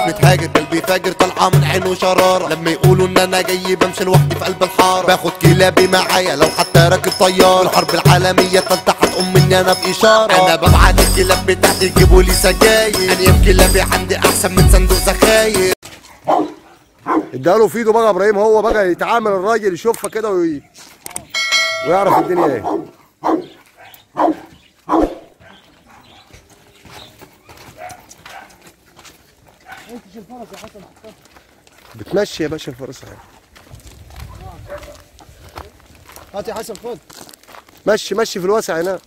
متهاجر قلبي فاجر طالعه من عينه شراره لما يقولوا ان انا جاي بمشي لوحدي في قلب الحاره باخد كلابي معايا لو حتى راكب طياره الحرب العالميه التالتة هتقوم مني انا باشاره انا ببعت الكلاب بتاعتي يجيبوا لي سجاير انياب كلابي عندي احسن من صندوق زخاير اداله في ايده بقى ابراهيم هو بقى يتعامل الراجل يشوفها كده وي... ويعرف الدنيا ايه بتمشي يا باشا الفرس اهي هات يا حسن خد مشي مشي في الواسع هنا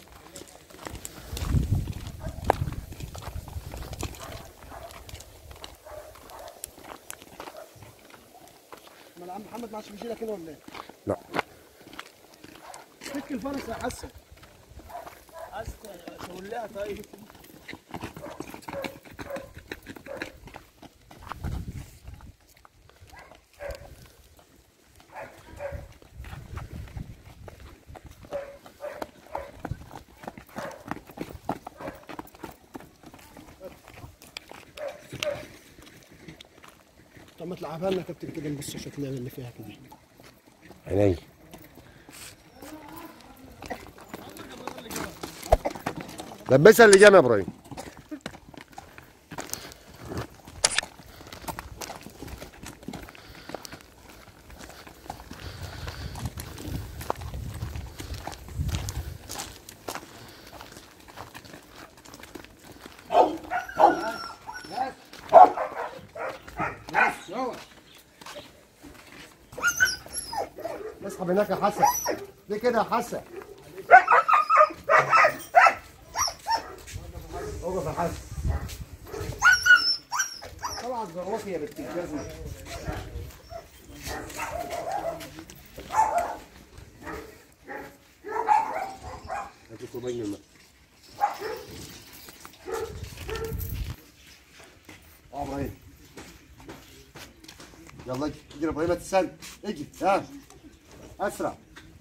ما العم محمد ما عادش بيشيلها كده ولا ايه؟ لا فك الفرس يا حسن حسن شغل لها طيب طب ما تلعبها لنا كابتن كده نبص شكلها اللي فيها كده عيني لبسها اللي جامع يا ابراهيم اسحب هناك يا حسن ليه كده يا حسن اقف يا حسن طبعا جراكي يا بنت الجزمه هاتوا كوبايه من الماء اه ابراهيم يلا اجي اجي يا ابراهيم ما تستنى اجي ها اسرع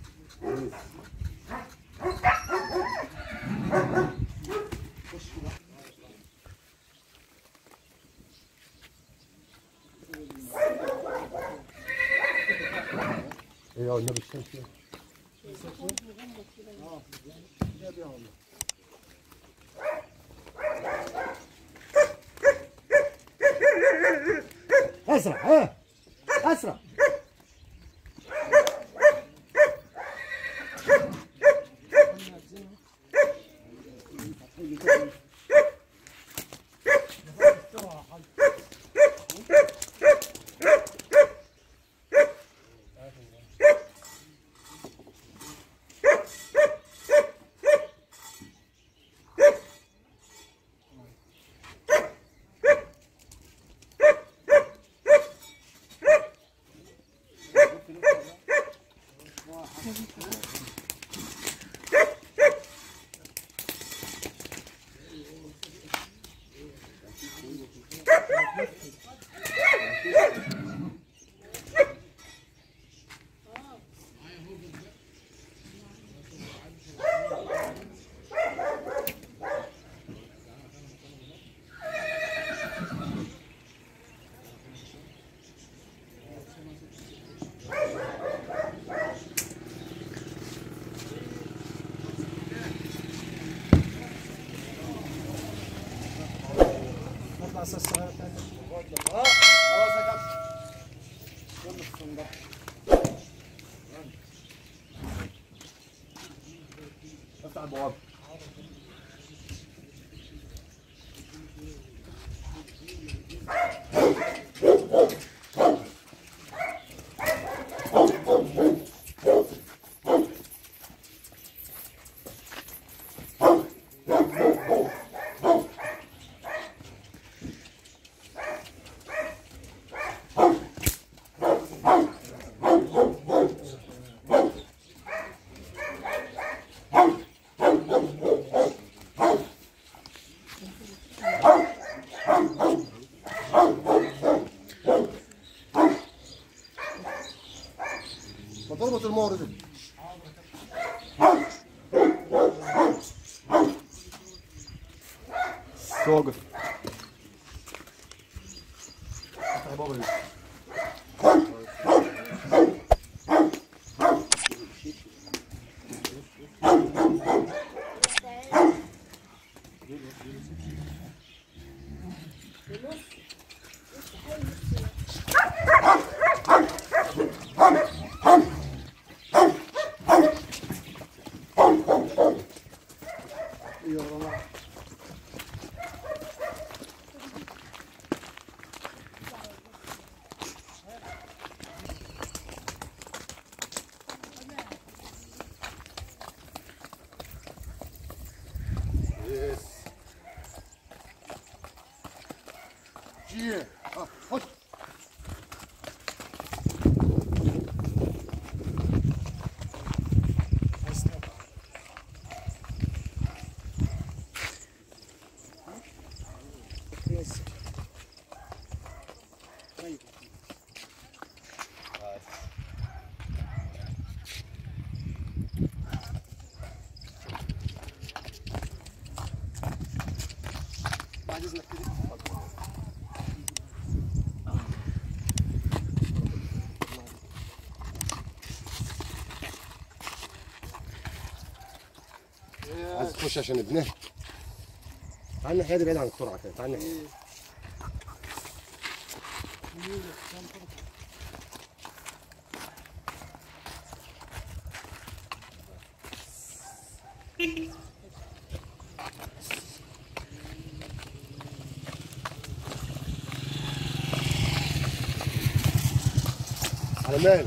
ايه يا النبي الشمس فين؟ اسرع ها اسرع نطلع اساس الصغيره بتاعتك خلاص يا كابتن يلا في الصندوق افتح البوابه ما تربط المورد دي توقف بابا دي يس جيه اه خش بعد اذنك كده عايز تخش عشان ابنها تعال الناحيه دي بعيد عن السرعه كده تعال الناحيه على مالك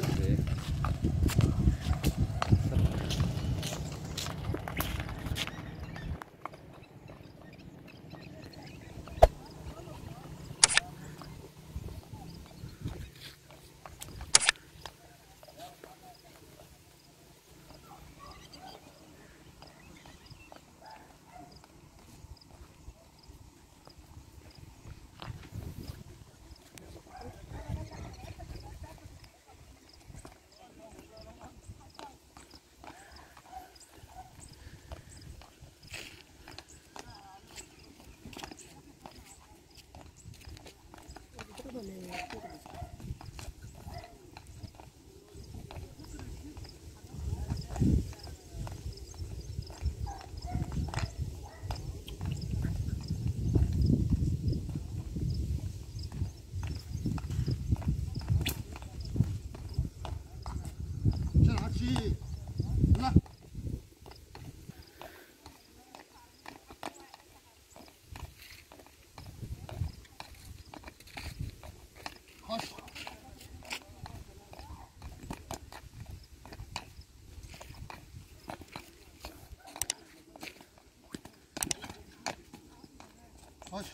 خش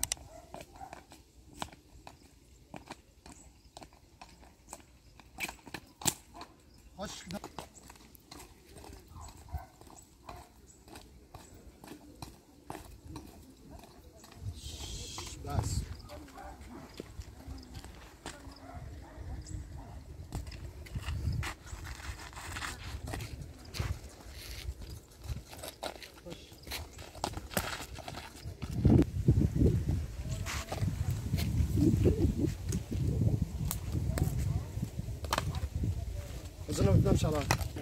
خش كده بس اظن ما بتنامش على